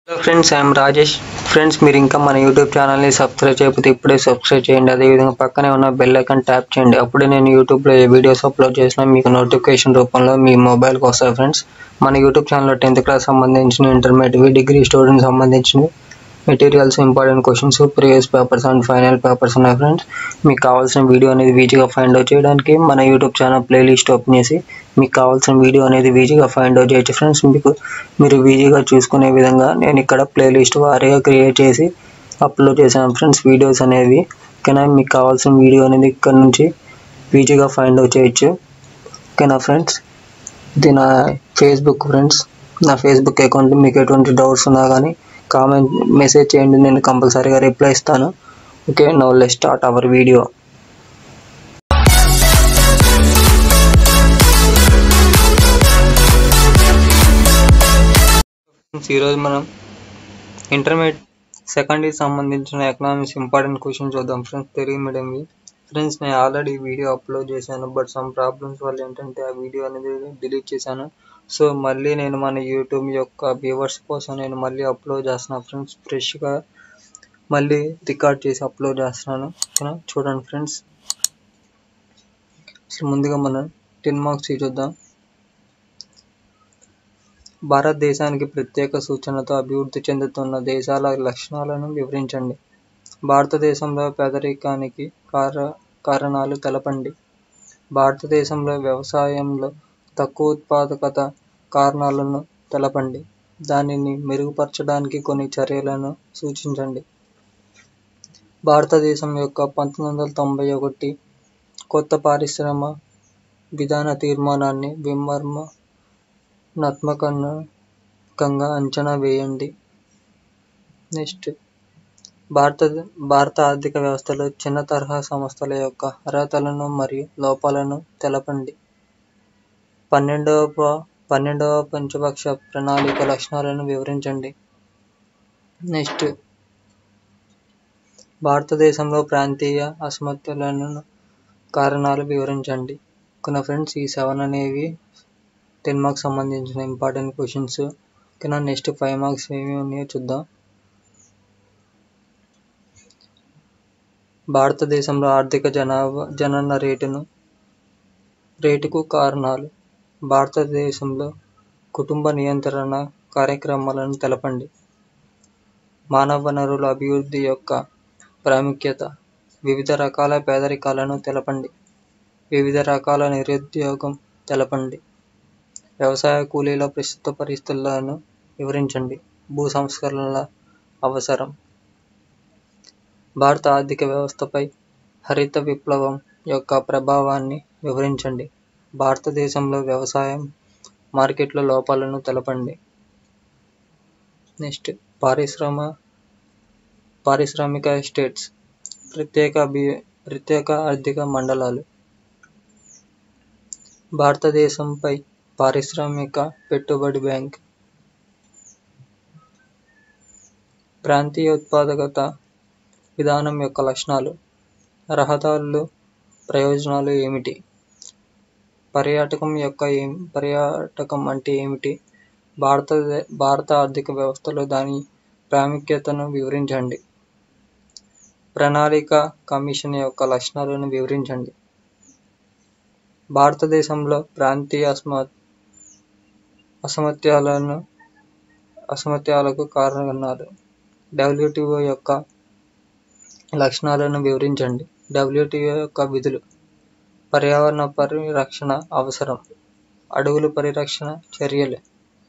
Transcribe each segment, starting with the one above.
hello friends I'm Rajesh friends మీరు ఇంకా మన యూట్యూబ్ ఛానల్ని సబ్స్క్రైబ్ చేయకపోతే ఇప్పుడే సబ్స్క్రైబ్ చేయండి అదేవిధంగా పక్కనే ఉన్న బెల్ ఐకాన్ ట్యాప్ చేయండి అప్పుడే నేను యూట్యూబ్లో ఏ వీడియోస్ అప్లోడ్ చేసినా మీకు నోటిఫికేషన్ రూపంలో మీ మొబైల్కి వస్తాయి ఫ్రెండ్స్ మన యూట్యూబ్ ఛానల్లో టెన్త్ క్లాస్ సంబంధించిన ఇంటర్మీడియట్ డిగ్రీ స్టూడెంట్ సంబంధించినవి materials important questions previous papers and final papers ఉన్నాయి ఫ్రెండ్స్ మీకు కావాల్సిన వీడియో అనేది ఈజీగా ఫైండ్ అవుట్ చేయడానికి మన యూట్యూబ్ ఛానల్ ప్లేలిస్ట్ ఓపెన్ చేసి మీకు కావాల్సిన వీడియో అనేది ఈజీగా ఫైండ్ అవుట్ చేయొచ్చు ఫ్రెండ్స్ మీకు మీరు ఈజీగా చూసుకునే విధంగా నేను ఇక్కడ ప్లేలిస్ట్ వారీగా క్రియేట్ చేసి అప్లోడ్ చేశాను ఫ్రెండ్స్ వీడియోస్ అనేవి ఓకేనా మీకు కావాల్సిన వీడియో అనేది ఇక్కడ నుంచి ఈజీగా ఫైండ్ అవుట్ చేయొచ్చు ఓకేనా ఫ్రెండ్స్ ఇది నా ఫేస్బుక్ ఫ్రెండ్స్ నా ఫేస్బుక్ అకౌంట్ మీకు ఎటువంటి డౌట్స్ ఉన్నా కానీ కామెంట్ మెసేజ్ చేయండి నేను కంపల్సరీగా రిప్లై ఇస్తాను okay no let start our video ఈరోజు మనం ఇంటర్మీడియట్ సెకండ్ ఇయర్ సంబంధించిన ఎకనామిక్స్ ఇంపార్టెంట్ క్వశ్చన్ చూద్దాం ఫ్రెండ్స్ తెలుగు మీడియంవి ఫ్రెండ్స్ నేను ఆల్రెడీ వీడియో అప్లోడ్ చేశాను బట్ సమ్ ప్రాబ్లమ్స్ వల్ల ఏంటంటే ఆ వీడియో అనేది డిలీట్ చేశాను సో మళ్ళీ నేను మన యూట్యూబ్ యొక్క వ్యూవర్స్ కోసం నేను మళ్ళీ అప్లోడ్ చేస్తున్నాను ఫ్రెండ్స్ ఫ్రెష్గా మళ్ళీ రికార్డ్ చేసి అప్లోడ్ చేస్తున్నాను ఓకేనా చూడండి ఫ్రెండ్స్ అసలు ముందుగా మనం టెన్ మార్క్స్ చూద్దాం భారతదేశానికి ప్రత్యేక సూచనతో అభివృద్ధి చెందుతున్న దేశాల లక్షణాలను వివరించండి భారతదేశంలో పేదరికానికి కార కారణాలు తెలపండి భారతదేశంలో వ్యవసాయంలో తక్కువ ఉత్పాదకత కారణాలను తెలపండి దానిని మెరుగుపరచడానికి కొన్ని చర్యలను సూచించండి భారతదేశం యొక్క పంతొమ్మిది వందల తొంభై ఒకటి కొత్త పారిశ్రమ విధాన తీర్మానాన్ని విమర్శనాత్మకంగా అంచనా వేయండి నెక్స్ట్ భారత భారత ఆర్థిక వ్యవస్థలో చిన్న తరహా సంస్థల యొక్క అర్హతలను మరియు లోపాలను తెలపండి పన్నెండవ పన్నెండవ పంచపక్ష ప్రణాళిక లక్షణాలను వివరించండి నెక్స్ట్ భారతదేశంలో ప్రాంతీయ అసమతులను కారణాలు వివరించండి ఓకేనా ఫ్రెండ్స్ ఈ సెవెన్ అనేవి టెన్ మార్క్స్ సంబంధించిన ఇంపార్టెంట్ క్వశ్చన్స్ ఓకేనా నెక్స్ట్ ఫైవ్ మార్క్స్ ఏమి ఉన్నాయో చూద్దాం భారతదేశంలో ఆర్థిక జనాభా జనన రేటును రేటుకు కారణాలు భారతదేశంలో కుటుంబ నియంత్రణ కార్యక్రమాలను తెలపండి మానవ వనరుల అభివృద్ధి యొక్క ప్రాముఖ్యత వివిధ రకాల పేదరికాలను తెలపండి వివిధ రకాల నిరుద్యోగం తెలపండి వ్యవసాయ కూలీల ప్రస్తుత పరిస్థితులను వివరించండి భూ సంస్కరణల అవసరం భారత ఆర్థిక వ్యవస్థపై హరిత విప్లవం యొక్క ప్రభావాన్ని వివరించండి భారతదేశంలో వ్యవసాయం మార్కెట్ల లోపాలను తెలపండి నెక్స్ట్ పారిశ్రమ పారిశ్రామిక ఎస్టేట్స్ ప్రత్యేక అభి ప్రత్యేక ఆర్థిక మండలాలు భారతదేశంపై పారిశ్రామిక పెట్టుబడి బ్యాంక్ ప్రాంతీయ ఉత్పాదకత విధానం యొక్క లక్షణాలు రహదారులు ప్రయోజనాలు ఏమిటి పర్యాటకం యొక్క ఏం పర్యాటకం అంటే ఏమిటి భారత భారత ఆర్థిక వ్యవస్థలో దాని ప్రాముఖ్యతను వివరించండి ప్రణాళిక కమిషన్ యొక్క లక్షణాలను వివరించండి భారతదేశంలో ప్రాంతీయ అసమ అసమత్యాలను అసమత్యాలకు కారణాలు డబ్ల్యూటీఓ యొక్క లక్షణాలను వివరించండి డబ్ల్యూటీఓ యొక్క విధులు పర్యావరణ పరిరక్షణ అవసరం అడవుల పరిరక్షణ చర్యలు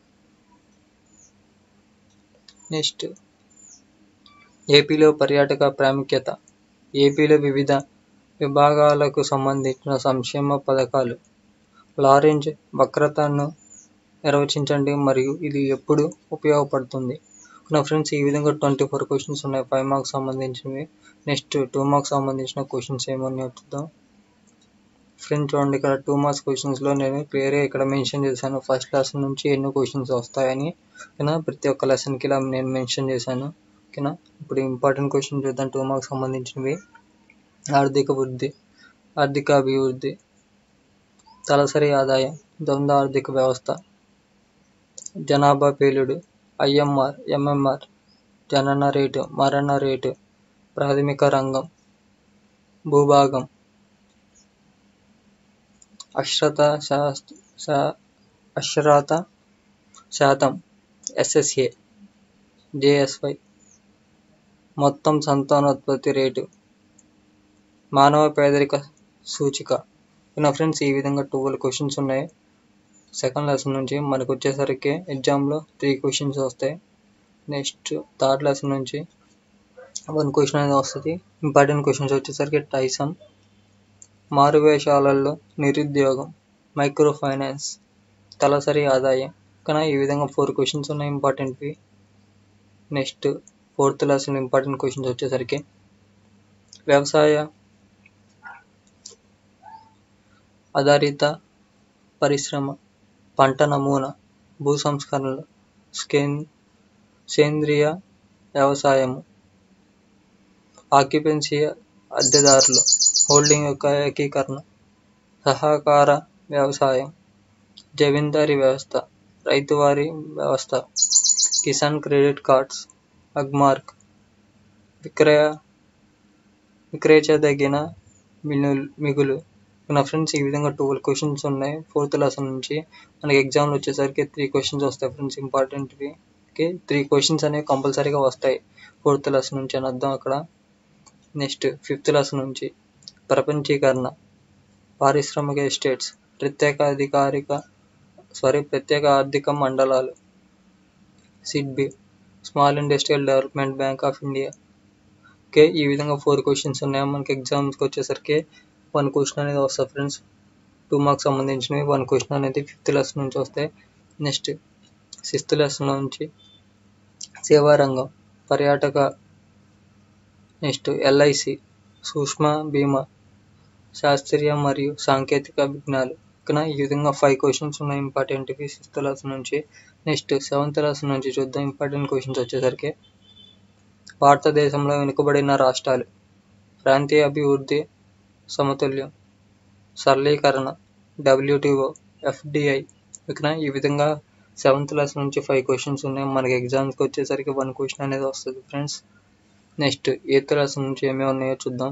నెక్స్ట్ ఏపీలో పర్యాటక ప్రాముఖ్యత ఏపీలో వివిధ విభాగాలకు సంబంధించిన సంక్షేమ పథకాలు లారెంజ్ వక్రతను నిర్వచించండి మరియు ఇది ఎప్పుడు ఉపయోగపడుతుంది నా ఫ్రెండ్స్ ఈ విధంగా ట్వంటీ ఫోర్ క్వశ్చన్స్ ఉన్నాయి ఫైవ్ మార్క్స్ సంబంధించినవి నెక్స్ట్ టూ మార్క్స్ సంబంధించిన క్వశ్చన్స్ ఏమన్నాయో చూద్దాం ఫ్రెండ్స్ చూడండి ఇక్కడ టూ మార్క్స్ క్వశ్చన్స్లో నేను క్లియర్గా ఇక్కడ మెన్షన్ చేశాను ఫస్ట్ క్లాస్ నుంచి ఎన్ని క్వశ్చన్స్ వస్తాయని ఓకేనా ప్రతి ఒక్క లెసన్కి ఇలా నేను మెన్షన్ చేశాను ఓకేనా ఇప్పుడు ఇంపార్టెంట్ క్వశ్చన్ చూద్దాం టూ మార్క్స్ సంబంధించినవి ఆర్థిక వృద్ధి ఆర్థిక అభివృద్ధి తలసరి ఆదాయం ద్వంద్వ ఆర్థిక వ్యవస్థ జనాభా పేలుడు ఐఎంఆర్ ఎంఎంఆర్ జనన రేటు మరణ రేటు ప్రాథమిక రంగం భూభాగం అక్షరత శాస్త్ర శా- అక్షరాత శాతం ఎస్ఎస్ఏ జేఎస్వై మొత్తం సంతానోత్పత్తి రేటు మానవ పేదరిక సూచిక నా ఫ్రెండ్స్ ఈ విధంగా ట్వెల్వ్ క్వశ్చన్స్ ఉన్నాయి సెకండ్ లెసన్ నుంచి మనకు వచ్చేసరికి ఎగ్జామ్లో త్రీ క్వశ్చన్స్ వస్తాయి నెక్స్ట్ థర్డ్ లెసన్ నుంచి వన్ క్వశ్చన్ అనేది వస్తుంది ఇంపార్టెంట్ క్వశ్చన్స్ వచ్చేసరికి టైసన్ మారువేషాలలో నిరుద్యోగం మైక్రో ఫైనాన్స్ తలసరి ఆదాయం కానీ ఈ విధంగా ఫోర్ క్వశ్చన్స్ ఉన్నాయి ఇంపార్టెంట్వి next fourth lesson important questions వచ్చేసరికి వ్యవసాయ ఆధారిత పరిశ్రమ పంట నమూనా భూ సంస్కరణలు స్కేన్ సేంద్రియ వ్యవసాయము ఆక్యుపెన్సీ అద్దెదారులు హోల్డింగ్ యొక్క ఏకీకరణ సహకార వ్యవసాయం జమీందారీ వ్యవస్థ రైతువారీ వ్యవస్థ కిసాన్ క్రెడిట్ కార్డ్స్ అగ్మార్క్ విక్రయ విక్రయించదగిన మినులు మిగులు నా ఫ్రెండ్స్ ఈ విధంగా ట్వెల్వ్ క్వశ్చన్స్ ఉన్నాయి ఫోర్త్ లెసన్ నుంచి మనకి ఎగ్జామ్లో వచ్చేసరికి త్రీ క్వశ్చన్స్ వస్తాయి ఫ్రెండ్స్ ఇంపార్టెంట్వి ఓకే త్రీ క్వశ్చన్స్ అనేవి కంపల్సరీగా వస్తాయి ఫోర్త్ లెసన్ నుంచి అని అర్థం అక్కడ నెక్స్ట్ ఫిఫ్త్ లెసన్ నుంచి ప్రపంచీకరణ పారిశ్రామిక ఎస్టేట్స్ ప్రత్యేక అధికారిక సారీ ప్రత్యేక ఆర్థిక మండలాలు SIDBI small industrial development bank of India okay ఈ విధంగా ఫోర్ క్వశ్చన్స్ ఉన్నాయి మనకి ఎగ్జామ్స్కి వచ్చేసరికి వన్ క్వశ్చన్ అనేది వస్తుంది ఫ్రెండ్స్ టూ మార్క్స్ సంబంధించినవి వన్ క్వశ్చన్ అనేది ఫిఫ్త్ లెసన్ నుంచి వస్తాయి నెక్స్ట్ సిక్స్త్ లెసన్ నుంచి సేవా రంగం పర్యాటక నెక్స్ట్ ఎల్ఐసి సూక్ష్మ బీమా శాస్త్రీయ మరియు సాంకేతిక విజ్ఞానాలు ఇక్కడ ఈ విధంగా ఫైవ్ క్వశ్చన్స్ ఉన్నాయి ఇంపార్టెంట్వి సిక్స్త్ లెసన్ నుంచి నెక్స్ట్ సెవెంత్ లెసన్ నుంచి చూద్దాం ఇంపార్టెంట్ క్వశ్చన్స్ వచ్చేసరికి భారతదేశంలో వెనుకబడిన రాష్ట్రాలు ప్రాంతీయ అభివృద్ధి సమతుల్యం సరళీకరణ డబ్ల్యూటీఓ ఎఫ్డిఐ ఇక్కడ ఈ విధంగా సెవెంత్ లెసన్ నుంచి ఫైవ్ క్వశ్చన్స్ ఉన్నాయి మనకి ఎగ్జామ్స్కి వచ్చేసరికి వన్ క్వశ్చన్ అనేది వస్తుంది ఫ్రెండ్స్ నెక్స్ట్ ఎయిత్ లెసన్ నుంచి ఏమేమి ఉన్నాయో చూద్దాం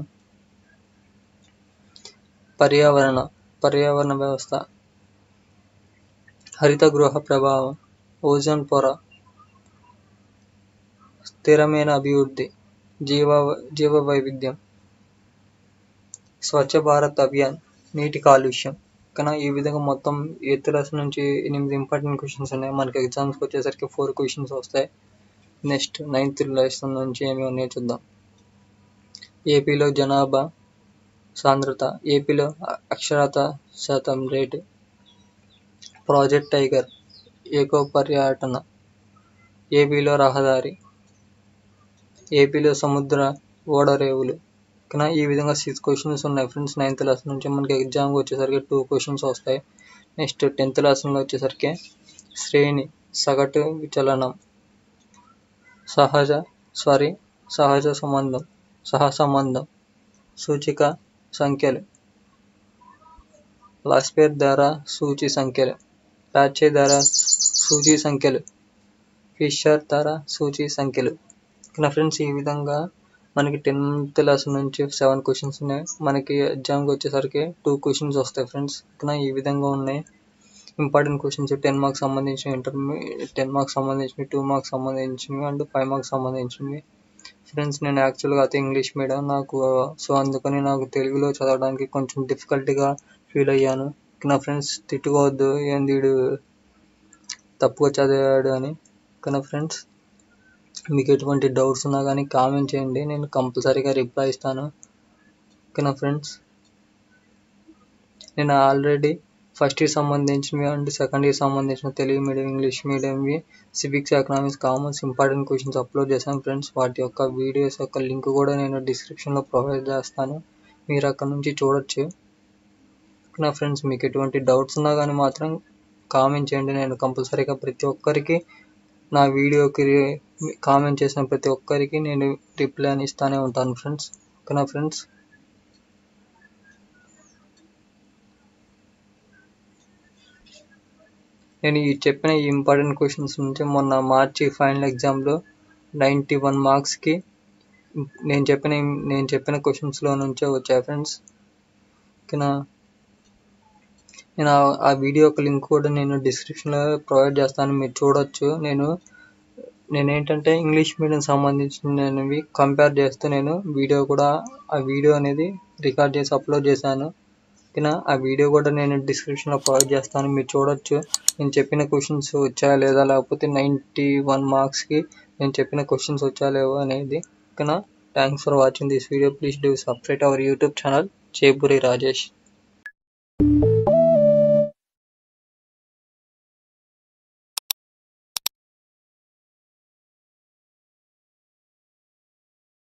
పర్యావరణ పర్యావరణ వ్యవస్థ హరిత గృహ ప్రభావం ఓజోన్ పొర స్థిరమైన అభివృద్ధి జీవ జీవ వైవిధ్యం స్వచ్ఛ భారత్ అభియాన్ నీటి కాలుష్యం కానీ ఈ విధంగా మొత్తం ఎయిత్ లెసన్ నుంచి ఎనిమిది ఇంపార్టెంట్ క్వశ్చన్స్ ఉన్నాయి మనకి ఎగ్జామ్స్కి వచ్చేసరికి ఫోర్ క్వశ్చన్స్ వస్తాయి నెక్స్ట్ నైన్త్ లెసన్ నుంచి ఏమి ఉన్నాయో చూద్దాం ఏపీలో జనాభా సాంద్రత ఏపీలో అక్షరాత శాతం రేటు ప్రాజెక్ట్ టైగర్ ఏకో పర్యటన ఏపీలో రహదారి ఏపీలో సముద్ర ఓడరేవులు కానీ ఈ విధంగా సిక్స్ క్వశ్చన్స్ ఉన్నాయి ఫ్రెండ్స్ నైన్త్ లెసన్ నుంచి మనకి ఎగ్జామ్కి వచ్చేసరికి టూ క్వశ్చన్స్ వస్తాయి నెక్స్ట్ టెన్త్ లెసన్లో వచ్చేసరికి శ్రేణి సగటు విచలనం సహజ సారీ సహజ సంబంధం సహ సంబంధం సూచిక సంఖ్యలు లాస్పేర్ ధర సూచి సంఖ్యలు రాచే ధర సూచి సంఖ్యలు ఫిషర్ ధర సూచి సంఖ్యలు నా ఫ్రెండ్స్ ఈ విధంగా మనకి టెన్త్ లెసన్ నుంచి సెవెన్ క్వశ్చన్స్ ఉన్నాయి మనకి ఎగ్జామ్కి వచ్చేసరికి టూ క్వశ్చన్స్ వస్తాయి ఫ్రెండ్స్ ఇక్కడ ఈ విధంగా ఉన్నాయి ఇంపార్టెంట్ క్వశ్చన్స్ టెన్ మార్క్స్ సంబంధించిన ఇంటర్మీ టెన్ మార్క్స్ సంబంధించినవి టూ మార్క్స్ సంబంధించినవి అండ్ ఫైవ్ మార్క్స్ సంబంధించినవి ఫ్రెండ్స్ నేను యాక్చువల్గా అయితే ఇంగ్లీష్ మీడియం నాకు సో అందుకని నాకు తెలుగులో చదవడానికి కొంచెం డిఫికల్ట్గా ఫీల్ అయ్యాను నా ఫ్రెండ్స్ తిట్టుకోవద్దు ఏంది వీడు తప్పుగా చదివాడు అని కానీ ఫ్రెండ్స్ మీకు ఎటువంటి డౌట్స్ ఉన్నా కానీ కామెంట్ చేయండి నేను కంపల్సరీగా రిప్లై ఇస్తాను ఓకేనా ఫ్రెండ్స్ నేను ఆల్రెడీ ఫస్ట్ ఇయర్ సంబంధించినవి అండ్ సెకండ్ ఇయర్ సంబంధించిన తెలుగు మీడియం ఇంగ్లీష్ మీడియంవి civics economics commerce important questions upload చేశాను ఫ్రెండ్స్ వాటి యొక్క వీడియోస్ యొక్క లింక్ కూడా నేను డిస్క్రిప్షన్లో ప్రొవైడ్ చేస్తాను మీరు అక్కడ నుంచి చూడొచ్చు నా ఫ్రెండ్స్ మీకు ఎటువంటి డౌట్స్ ఉన్నా కానీ మాత్రం కామెంట్ చేయండి నేను కంపల్సరీగా ప్రతి ఒక్కరికి నా వీడియోకి కామెంట్ చేసిన ప్రతి ఒక్కరికి నేను రిప్లై అని ఇస్తానే ఉంటాను ఫ్రెండ్స్ ఓకేనా ఫ్రెండ్స్ నేను ఈ చెప్పిన ఈ ఇంపార్టెంట్ క్వశ్చన్స్ నుంచి మొన్న మార్చి ఫైనల్ ఎగ్జామ్లో నైంటీ వన్ మార్క్స్కి నేను చెప్పిన నేను చెప్పిన క్వశ్చన్స్లో నుంచే వచ్చాయి ఫ్రెండ్స్ ఓకేనా నేను ఆ- ఆ వీడియో యొక్క లింక్ కూడా నేను డిస్క్రిప్షన్లో ప్రొవైడ్ చేస్తాను మీరు చూడొచ్చు నేను నేను ఏంటంటే ఇంగ్లీష్ మీడియం సంబంధించినవి కంపేర్ చేస్తూ నేను వీడియో కూడా ఆ వీడియో అనేది రికార్డ్ చేసి అప్లోడ్ చేశాను ఓకేనా ఆ వీడియో కూడా నేను డిస్క్రిప్షన్లో ప్రొవైడ్ చేస్తాను మీరు చూడొచ్చు నేను చెప్పిన క్వశ్చన్స్ వచ్చాయా లేదా లేకపోతే నైంటీ వన్ మార్క్స్కి నేను చెప్పిన క్వశ్చన్స్ వచ్చా లేవో అనేది ఓకేనా thanks for watching this video please do subscribe our YouTube channel Chepuri Rajesh